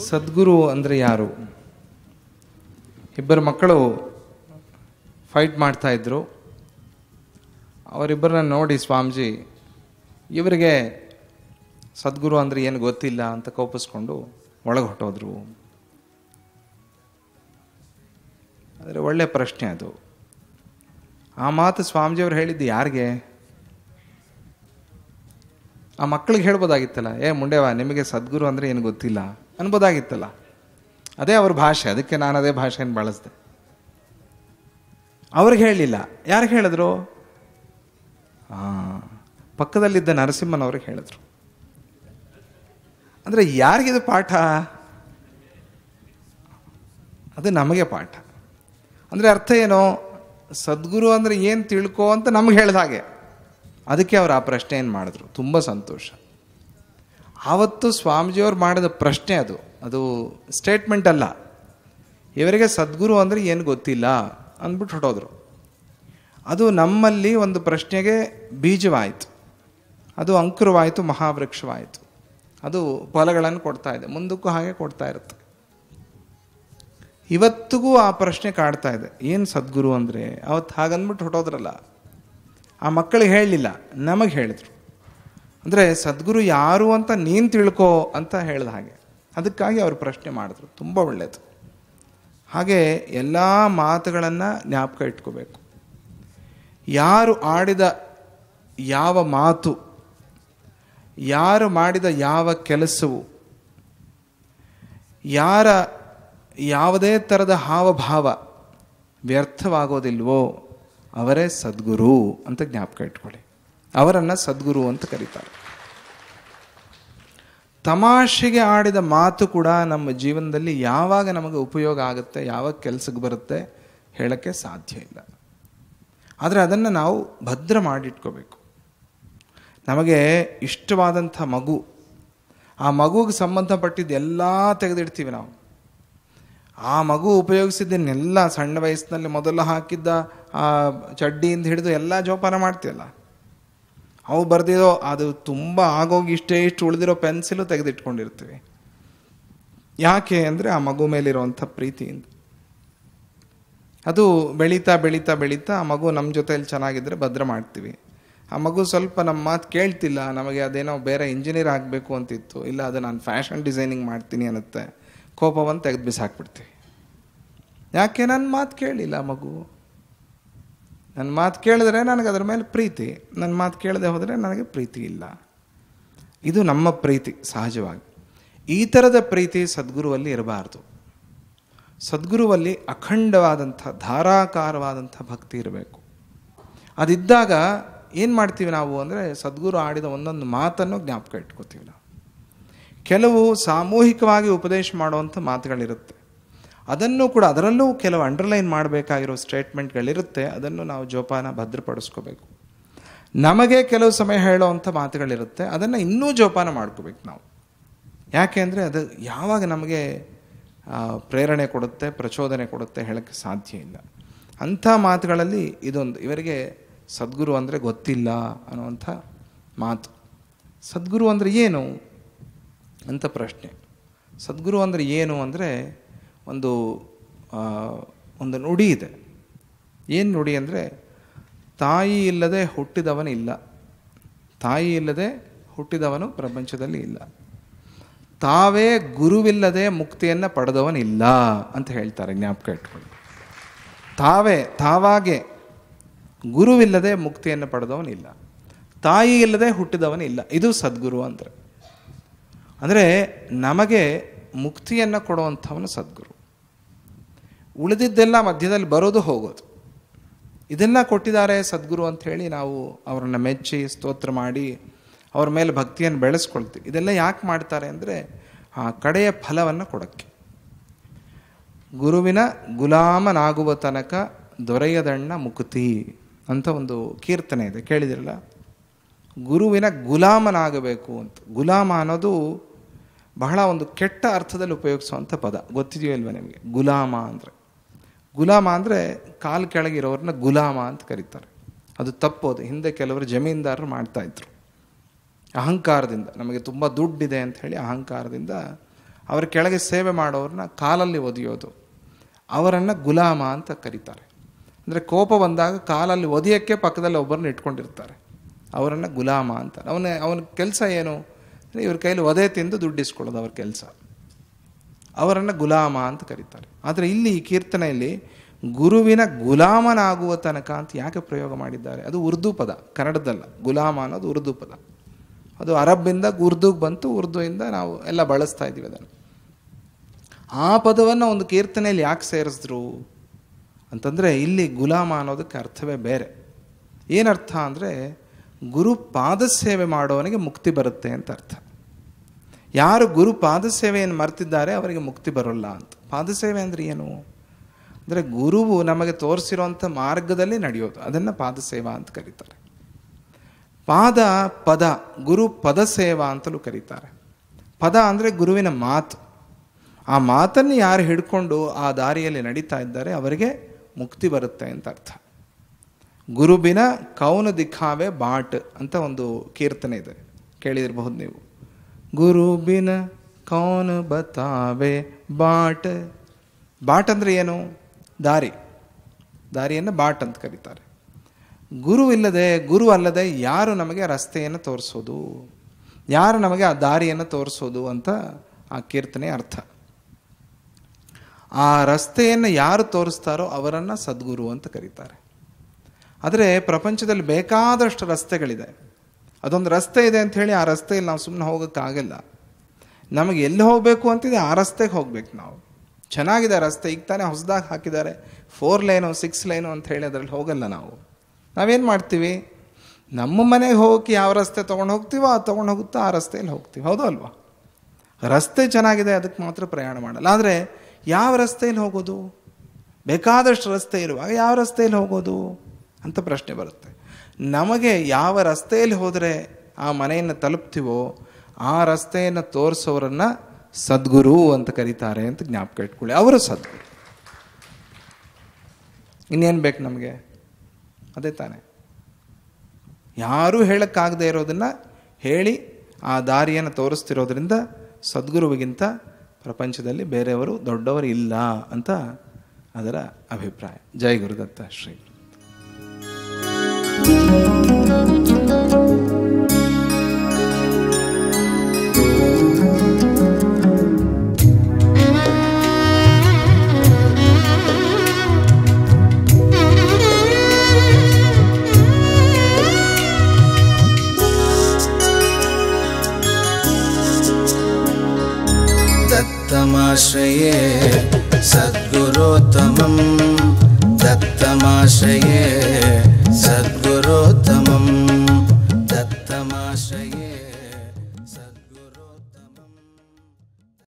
ಸದ್ಗುರು ಅಂದರೆ ಯಾರು ಇಬ್ಬರು ಮಕ್ಕಳು ಫೈಟ್ ಮಾಡ್ತಾ ಇದ್ರು ಅವರಿಬ್ಬರನ್ನ ನೋಡಿ ಸ್ವಾಮೀಜಿ ಇವರಿಗೆ ಸದ್ಗುರು ಅಂದರೆ ಏನು ಗೊತ್ತಿಲ್ಲ ಅಂತ ಕೋಪಿಸ್ಕೊಂಡು ಒಳಗೆ ಹೊಟ್ಟೋದ್ರು ಆದರೆ ಒಳ್ಳೆ ಪ್ರಶ್ನೆ ಅದು ಆ ಮಾತು ಸ್ವಾಮೀಜಿಯವ್ರು ಹೇಳಿದ್ದು ಯಾರಿಗೆ ಆ ಮಕ್ಕಳಿಗೆ ಹೇಳ್ಬೋದಾಗಿತ್ತಲ್ಲ ಏ ಮುಂಡೆವ ನಿಮಗೆ ಸದ್ಗುರು ಅಂದರೆ ಏನು ಗೊತ್ತಿಲ್ಲ ಅನ್ಬೋದಾಗಿತ್ತಲ್ಲ ಅದೇ ಅವ್ರ ಭಾಷೆ ಅದಕ್ಕೆ ನಾನು ಅದೇ ಭಾಷೆಯನ್ನು ಬಳಸಿದೆ ಅವ್ರಿಗೆ ಹೇಳಲಿಲ್ಲ ಯಾರಿಗೆ ಹೇಳಿದ್ರು ಹಾಂ ಪಕ್ಕದಲ್ಲಿದ್ದ ನರಸಿಂಹನವ್ರಿಗೆ ಹೇಳಿದ್ರು ಅಂದರೆ ಯಾರಿಗಿದು ಪಾಠ ಅದು ನಮಗೆ ಪಾಠ ಅಂದರೆ ಅರ್ಥ ಏನು ಸದ್ಗುರು ಅಂದರೆ ಏನು ತಿಳ್ಕೋ ಅಂತ ನಮ್ಗೆ ಹೇಳ್ದ ಹಾಗೆ ಅದಕ್ಕೆ ಅವ್ರು ಆ ಪ್ರಶ್ನೆ ಏನು ಮಾಡಿದ್ರು ತುಂಬ ಸಂತೋಷ ಆವತ್ತು ಸ್ವಾಮೀಜಿಯವ್ರು ಮಾಡಿದ ಪ್ರಶ್ನೆ ಅದು ಅದು ಸ್ಟೇಟ್ಮೆಂಟ್ ಅಲ್ಲ ಇವರಿಗೆ ಸದ್ಗುರು ಅಂದರೆ ಏನು ಗೊತ್ತಿಲ್ಲ ಅಂದ್ಬಿಟ್ಟು ಹೊಟ್ಟೋದ್ರು ಅದು ನಮ್ಮಲ್ಲಿ ಒಂದು ಪ್ರಶ್ನೆಗೆ ಬೀಜವಾಯಿತು ಅದು ಅಂಕುರವಾಯಿತು ಮಹಾವೃಕ್ಷವಾಯಿತು ಅದು ಫಲಗಳನ್ನು ಕೊಡ್ತಾ ಇದೆ ಮುಂದಕ್ಕೂ ಹಾಗೆ ಕೊಡ್ತಾ ಇರುತ್ತೆ ಇವತ್ತಿಗೂ ಆ ಪ್ರಶ್ನೆ ಕಾಡ್ತಾ ಇದೆ ಏನು ಸದ್ಗುರು ಅಂದರೆ ಅವತ್ತು ಹಾಗಂದ್ಬಿಟ್ಟು ಹೊಟ್ಟೋದ್ರಲ್ಲ ಆ ಮಕ್ಕಳಿಗೆ ಹೇಳಲಿಲ್ಲ ನಮಗೆ ಹೇಳಿದ್ರು ಅಂದರೆ ಸದ್ಗುರು ಯಾರು ಅಂತ ನೀನು ತಿಳ್ಕೋ ಅಂತ ಹೇಳ್ದ ಹಾಗೆ ಅದಕ್ಕಾಗಿ ಅವರು ಪ್ರಶ್ನೆ ಮಾಡಿದ್ರು ತುಂಬ ಒಳ್ಳೆಯದು ಹಾಗೆ ಎಲ್ಲ ಮಾತುಗಳನ್ನು ಜ್ಞಾಪಕ ಇಟ್ಕೋಬೇಕು ಯಾರು ಆಡಿದ ಯಾವ ಮಾತು ಯಾರು ಮಾಡಿದ ಯಾವ ಕೆಲಸವು ಯಾರ ಯಾವುದೇ ಥರದ ಹಾವಭಾವ ವ್ಯರ್ಥವಾಗೋದಿಲ್ವೋ ಅವರೇ ಸದ್ಗುರು ಅಂತ ಜ್ಞಾಪಕ ಇಟ್ಕೊಳ್ಳಿ ಅವರನ್ನು ಸದ್ಗುರು ಅಂತ ಕರೀತಾರೆ ತಮಾಷೆಗೆ ಆಡಿದ ಮಾತು ಕೂಡ ನಮ್ಮ ಜೀವನದಲ್ಲಿ ಯಾವಾಗ ನಮಗೆ ಉಪಯೋಗ ಆಗುತ್ತೆ ಯಾವಾಗ ಕೆಲಸಕ್ಕೆ ಬರುತ್ತೆ ಹೇಳೋಕ್ಕೆ ಸಾಧ್ಯ ಇಲ್ಲ ಆದರೆ ಅದನ್ನು ನಾವು ಭದ್ರ ಮಾಡಿಟ್ಕೋಬೇಕು ನಮಗೆ ಇಷ್ಟವಾದಂಥ ಮಗು ಆ ಮಗುಗೆ ಸಂಬಂಧಪಟ್ಟಿದ್ದು ಎಲ್ಲ ತೆಗೆದಿಡ್ತೀವಿ ನಾವು ಆ ಮಗು ಉಪಯೋಗಿಸಿದ್ದನ್ನೆಲ್ಲ ಸಣ್ಣ ವಯಸ್ಸಿನಲ್ಲಿ ಮೊದಲು ಹಾಕಿದ್ದ ಆ ಚಡ್ಡಿಯಿಂದ ಹಿಡಿದು ಎಲ್ಲ ಜೋಪಾನ ಮಾಡ್ತೀವಲ್ಲ ಅವು ಬರ್ದಿರೋ ಅದು ತುಂಬ ಆಗೋಗಿ ಇಷ್ಟೇ ಇಷ್ಟು ಉಳಿದಿರೋ ಪೆನ್ಸಿಲು ತೆಗೆದಿಟ್ಕೊಂಡಿರ್ತೀವಿ ಯಾಕೆ ಅಂದರೆ ಆ ಮಗು ಮೇಲಿರುವಂಥ ಪ್ರೀತಿಯಿಂದ ಅದು ಬೆಳೀತಾ ಬೆಳೀತಾ ಬೆಳೀತಾ ಆ ಮಗು ನಮ್ಮ ಜೊತೆಯಲ್ಲಿ ಚೆನ್ನಾಗಿದ್ದರೆ ಭದ್ರ ಮಾಡ್ತೀವಿ ಆ ಮಗು ಸ್ವಲ್ಪ ನಮ್ಮ ಮಾತು ಕೇಳ್ತಿಲ್ಲ ನಮಗೆ ಅದೇನೋ ಬೇರೆ ಇಂಜಿನಿಯರ್ ಆಗಬೇಕು ಅಂತಿತ್ತು ಇಲ್ಲ ಅದು ನಾನು ಫ್ಯಾಷನ್ ಡಿಸೈನಿಂಗ್ ಮಾಡ್ತೀನಿ ಅನ್ನತ್ತೆ ಕೋಪವನ್ನು ತೆಗೆದು ಬಿಸಾಕ್ಬಿಡ್ತೀವಿ ಯಾಕೆ ನನ್ನ ಮಾತು ಕೇಳಿಲ್ಲ ಆ ಮಗು ನನ್ನ ಮಾತು ಕೇಳಿದ್ರೆ ನನಗೆ ಅದರ ಮೇಲೆ ಪ್ರೀತಿ ನನ್ನ ಮಾತು ಕೇಳದೆ ಹೋದರೆ ನನಗೆ ಪ್ರೀತಿ ಇಲ್ಲ ಇದು ನಮ್ಮ ಪ್ರೀತಿ ಸಹಜವಾಗಿ ಈ ಥರದ ಪ್ರೀತಿ ಸದ್ಗುರುವಲ್ಲಿ ಇರಬಾರ್ದು ಸದ್ಗುರುವಲ್ಲಿ ಅಖಂಡವಾದಂಥ ಧಾರಾಕಾರವಾದಂಥ ಭಕ್ತಿ ಇರಬೇಕು ಅದಿದ್ದಾಗ ಏನು ಮಾಡ್ತೀವಿ ನಾವು ಅಂದರೆ ಸದ್ಗುರು ಆಡಿದ ಒಂದೊಂದು ಮಾತನ್ನು ಜ್ಞಾಪಕ ಇಟ್ಕೋತೀವಿ ನಾವು ಕೆಲವು ಸಾಮೂಹಿಕವಾಗಿ ಉಪದೇಶ ಮಾಡುವಂಥ ಮಾತುಗಳಿರುತ್ತೆ ಅದನ್ನು ಕೂಡ ಅದರಲ್ಲೂ ಕೆಲವು ಅಂಡರ್ಲೈನ್ ಮಾಡಬೇಕಾಗಿರೋ ಸ್ಟೇಟ್ಮೆಂಟ್ಗಳಿರುತ್ತೆ ಅದನ್ನು ನಾವು ಜೋಪಾನ ಭದ್ರಪಡಿಸ್ಕೋಬೇಕು ನಮಗೆ ಕೆಲವು ಸಮಯ ಹೇಳೋವಂಥ ಮಾತುಗಳಿರುತ್ತೆ ಅದನ್ನು ಇನ್ನೂ ಜೋಪಾನ ಮಾಡ್ಕೋಬೇಕು ನಾವು ಯಾಕೆ ಅಂದರೆ ಅದು ಯಾವಾಗ ನಮಗೆ ಪ್ರೇರಣೆ ಕೊಡುತ್ತೆ ಪ್ರಚೋದನೆ ಕೊಡುತ್ತೆ ಹೇಳೋಕ್ಕೆ ಸಾಧ್ಯ ಇಲ್ಲ ಅಂಥ ಮಾತುಗಳಲ್ಲಿ ಇದೊಂದು ಇವರಿಗೆ ಸದ್ಗುರು ಅಂದರೆ ಗೊತ್ತಿಲ್ಲ ಅನ್ನುವಂಥ ಮಾತು ಸದ್ಗುರು ಅಂದರೆ ಏನು ಅಂತ ಪ್ರಶ್ನೆ ಸದ್ಗುರು ಅಂದರೆ ಏನು ಅಂದರೆ ಒಂದು ಒಂದು ನುಡಿ ಇದೆ ಏನು ನುಡಿ ಅಂದರೆ ತಾಯಿ ಇಲ್ಲದೆ ಹುಟ್ಟಿದವನಿಲ್ಲ ತಾಯಿ ಇಲ್ಲದೆ ಹುಟ್ಟಿದವನು ಪ್ರಪಂಚದಲ್ಲಿ ಇಲ್ಲ ತಾವೇ ಗುರುವಿಲ್ಲದೆ ಮುಕ್ತಿಯನ್ನು ಪಡೆದವನಿಲ್ಲ ಅಂತ ಹೇಳ್ತಾರೆ ಜ್ಞಾಪಕ ಇಟ್ಕೊಳ್ಳಿ ತಾವೇ ತಾವಾಗೆ ಗುರುವಿಲ್ಲದೆ ಮುಕ್ತಿಯನ್ನು ಪಡೆದವನಿಲ್ಲ ತಾಯಿ ಇಲ್ಲದೆ ಹುಟ್ಟಿದವನಿಲ್ಲ ಇದು ಸದ್ಗುರು ಅಂದರೆ ಅಂದರೆ ನಮಗೆ ಮುಕ್ತಿಯನ್ನು ಕೊಡುವಂಥವನು ಸದ್ಗುರು ಉಳಿದಿದ್ದೆಲ್ಲ ಮಧ್ಯದಲ್ಲಿ ಬರೋದು ಹೋಗೋದು ಇದೆಲ್ಲ ಕೊಟ್ಟಿದ್ದಾರೆ ಸದ್ಗುರು ಅಂತ ಹೇಳಿ ನಾವು ಅವರನ್ನು ಮೆಚ್ಚಿ ಸ್ತೋತ್ರ ಮಾಡಿ ಅವ್ರ ಮೇಲೆ ಭಕ್ತಿಯನ್ನು ಬೆಳೆಸ್ಕೊಳ್ತೀವಿ ಇದೆಲ್ಲ ಯಾಕೆ ಮಾಡ್ತಾರೆ ಅಂದರೆ ಆ ಕಡೆಯ ಫಲವನ್ನು ಕೊಡೋಕ್ಕೆ ಗುರುವಿನ ಗುಲಾಮನಾಗುವ ತನಕ ದೊರೆಯದಣ್ಣ ಮುಕ್ತಿ ಅಂತ ಒಂದು ಕೀರ್ತನೆ ಇದೆ ಕೇಳಿದಿರಲ್ಲ ಗುರುವಿನ ಗುಲಾಮನಾಗಬೇಕು ಅಂತ ಗುಲಾಮ ಅನ್ನೋದು ಬಹಳ ಒಂದು ಕೆಟ್ಟ ಅರ್ಥದಲ್ಲಿ ಉಪಯೋಗಿಸುವಂಥ ಪದ ಗೊತ್ತಿದೆಯೋ ಇಲ್ವ ನಿಮಗೆ ಗುಲಾಮ ಅಂದರೆ ಗುಲಾಮ ಅಂದರೆ ಕಾಲು ಕೆಳಗಿರೋರನ್ನ ಗುಲಾಮ ಅಂತ ಕರೀತಾರೆ ಅದು ತಪ್ಪೋದು ಹಿಂದೆ ಕೆಲವರು ಜಮೀನ್ದಾರರು ಮಾಡ್ತಾಯಿದ್ರು ಅಹಂಕಾರದಿಂದ ನಮಗೆ ತುಂಬ ದುಡ್ಡಿದೆ ಅಂತ ಹೇಳಿ ಅಹಂಕಾರದಿಂದ ಅವರ ಕೆಳಗೆ ಸೇವೆ ಮಾಡೋರನ್ನ ಕಾಲಲ್ಲಿ ಒದೆಯೋದು ಅವರನ್ನು ಗುಲಾಮ ಅಂತ ಕರೀತಾರೆ ಅಂದರೆ ಕೋಪ ಬಂದಾಗ ಕಾಲಲ್ಲಿ ಒದೆಯೋಕ್ಕೆ ಪಕ್ಕದಲ್ಲಿ ಒಬ್ಬರನ್ನ ಇಟ್ಕೊಂಡಿರ್ತಾರೆ ಅವರನ್ನು ಗುಲಾಮ ಅಂತಾರೆ ಅವನ ಅವನ ಕೆಲಸ ಏನು ಅಂದರೆ ಇವ್ರ ಕೈಲಿ ಒದೆ ತಿಂದು ದುಡ್ಡಿಸ್ಕೊಳ್ಳೋದು ಅವ್ರ ಕೆಲಸ ಅವರನ್ನು ಗುಲಾಮ ಅಂತ ಕರೀತಾರೆ ಆದರೆ ಇಲ್ಲಿ ಈ ಕೀರ್ತನೆಯಲ್ಲಿ ಗುರುವಿನ ಗುಲಾಮನಾಗುವ ತನಕ ಅಂತ ಯಾಕೆ ಪ್ರಯೋಗ ಮಾಡಿದ್ದಾರೆ ಅದು ಉರ್ದು ಪದ ಕನ್ನಡದಲ್ಲ ಗುಲಾಮ ಅನ್ನೋದು ಉರ್ದು ಪದ ಅದು ಅರಬ್ಬಿಂದ ಉರ್ದುಗೆ ಬಂತು ಉರ್ದುವಿಂದ ನಾವು ಎಲ್ಲ ಬಳಸ್ತಾ ಇದ್ದೀವಿ ಅದನ್ನು ಆ ಪದವನ್ನು ಒಂದು ಕೀರ್ತನೆಯಲ್ಲಿ ಯಾಕೆ ಸೇರಿಸಿದ್ರು ಅಂತಂದರೆ ಇಲ್ಲಿ ಗುಲಾಮ ಅನ್ನೋದಕ್ಕೆ ಅರ್ಥವೇ ಬೇರೆ ಏನರ್ಥ ಅಂದರೆ ಗುರು ಪಾದಸೇವೆ ಮಾಡೋವನಿಗೆ ಮುಕ್ತಿ ಬರುತ್ತೆ ಅಂತ ಅರ್ಥ ಯಾರು ಗುರು ಪಾದಸೇವೆಯನ್ನು ಮರ್ತಿದ್ದಾರೆ ಅವರಿಗೆ ಮುಕ್ತಿ ಬರೋಲ್ಲ ಅಂತ ಪಾದಸೇವೆ ಅಂದರೆ ಏನು ಅಂದರೆ ಗುರುವು ನಮಗೆ ತೋರಿಸಿರುವಂಥ ಮಾರ್ಗದಲ್ಲಿ ನಡೆಯೋದು ಅದನ್ನು ಪಾದಸೇವಾ ಅಂತ ಕರೀತಾರೆ ಪಾದ ಪದ ಗುರು ಪದಸೇವಾ ಅಂತಲೂ ಕರೀತಾರೆ ಪದ ಅಂದರೆ ಗುರುವಿನ ಮಾತು ಆ ಮಾತನ್ನು ಯಾರು ಹಿಡ್ಕೊಂಡು ಆ ದಾರಿಯಲ್ಲಿ ನಡೀತಾ ಇದ್ದಾರೆ ಅವರಿಗೆ ಮುಕ್ತಿ ಬರುತ್ತೆ ಅಂತ ಅರ್ಥ ಗುರುಬಿನ ಕೌನ ದಿಖಾವೆ ಬಾಟ್ ಅಂತ ಒಂದು ಕೀರ್ತನೆ ಇದೆ ಕೇಳಿದಿರಬಹುದು ನೀವು ಗುರುಬಿನ ಕೌನ್ ಬತಾವೆ ಬಾಟ್ ಬಾಟ್ ಅಂದರೆ ಏನು ದಾರಿ ದಾರಿಯನ್ನು ಬಾಟ್ ಅಂತ ಕರೀತಾರೆ ಗುರು ಇಲ್ಲದೆ ಗುರು ಅಲ್ಲದೆ ಯಾರು ನಮಗೆ ರಸ್ತೆಯನ್ನು ತೋರಿಸೋದು ಯಾರು ನಮಗೆ ಆ ದಾರಿಯನ್ನು ತೋರಿಸೋದು ಅಂತ ಆ ಕೀರ್ತನೆ ಅರ್ಥ ಆ ರಸ್ತೆಯನ್ನು ಯಾರು ತೋರಿಸ್ತಾರೋ ಅವರನ್ನು ಸದ್ಗುರು ಅಂತ ಕರೀತಾರೆ ಆದರೆ ಪ್ರಪಂಚದಲ್ಲಿ ಬೇಕಾದಷ್ಟು ರಸ್ತೆಗಳಿದೆ ಅದೊಂದು ರಸ್ತೆ ಇದೆ ಅಂತ ಹೇಳಿ ಆ ರಸ್ತೆಯಲ್ಲಿ ನಾವು ಸುಮ್ಮನೆ ಹೋಗೋಕ್ಕಾಗಲ್ಲ ನಮಗೆ ಎಲ್ಲಿ ಹೋಗಬೇಕು ಅಂತಿದೆ ಆ ರಸ್ತೆಗೆ ಹೋಗ್ಬೇಕು ನಾವು ಚೆನ್ನಾಗಿದೆ ರಸ್ತೆ ಈಗ ತಾನೇ ಹೊಸದಾಗಿ ಹಾಕಿದ್ದಾರೆ ಫೋರ್ ಲೈನು ಸಿಕ್ಸ್ ಲೈನು ಅಂತ ಹೇಳಿ ಅದರಲ್ಲಿ ಹೋಗಲ್ಲ ನಾವು ನಾವೇನು ಮಾಡ್ತೀವಿ ನಮ್ಮ ಮನೆಗೆ ಹೋಗೋಕ್ಕೆ ಯಾವ ರಸ್ತೆ ತೊಗೊಂಡು ಹೋಗ್ತೀವೋ ಅದು ತೊಗೊಂಡು ಹೋಗುತ್ತೋ ಆ ರಸ್ತೆಯಲ್ಲಿ ಹೋಗ್ತೀವಿ ಹೌದೋ ಅಲ್ವಾ ರಸ್ತೆ ಚೆನ್ನಾಗಿದೆ ಅದಕ್ಕೆ ಮಾತ್ರ ಪ್ರಯಾಣ ಮಾಡಲ್ಲ ಆದರೆ ಯಾವ ರಸ್ತೆಯಲ್ಲಿ ಹೋಗೋದು ಬೇಕಾದಷ್ಟು ರಸ್ತೆ ಇರುವಾಗ ಯಾವ ರಸ್ತೆಯಲ್ಲಿ ಹೋಗೋದು ಅಂತ ಪ್ರಶ್ನೆ ಬರುತ್ತೆ ನಮಗೆ ಯಾವ ರಸ್ತೆಯಲ್ಲಿ ಹೋದರೆ ಆ ಮನೆಯನ್ನು ತಲುಪ್ತೀವೋ ಆ ರಸ್ತೆಯನ್ನು ತೋರಿಸೋರನ್ನ ಸದ್ಗುರು ಅಂತ ಕರೀತಾರೆ ಅಂತ ಜ್ಞಾಪಕ ಇಟ್ಕೊಳ್ಳಿ ಅವರು ಸದ್ಗುರು ಇನ್ನೇನು ಬೇಕು ನಮಗೆ ಅದೇ ತಾನೆ ಯಾರೂ ಹೇಳಕ್ಕಾಗದೇ ಇರೋದನ್ನು ಹೇಳಿ ಆ ದಾರಿಯನ್ನು ತೋರಿಸ್ತಿರೋದ್ರಿಂದ ಸದ್ಗುರುವಿಗಿಂತ ಪ್ರಪಂಚದಲ್ಲಿ ಬೇರೆಯವರು ದೊಡ್ಡವರು ಇಲ್ಲ ಅಂತ ಅದರ ಅಭಿಪ್ರಾಯ ಜೈ ಗುರುದತ್ತ ಶ್ರೀ दत्तमाश्रये सद्गुरोत्तमं दत्तमाश्रये सद्गुरोत्तमम्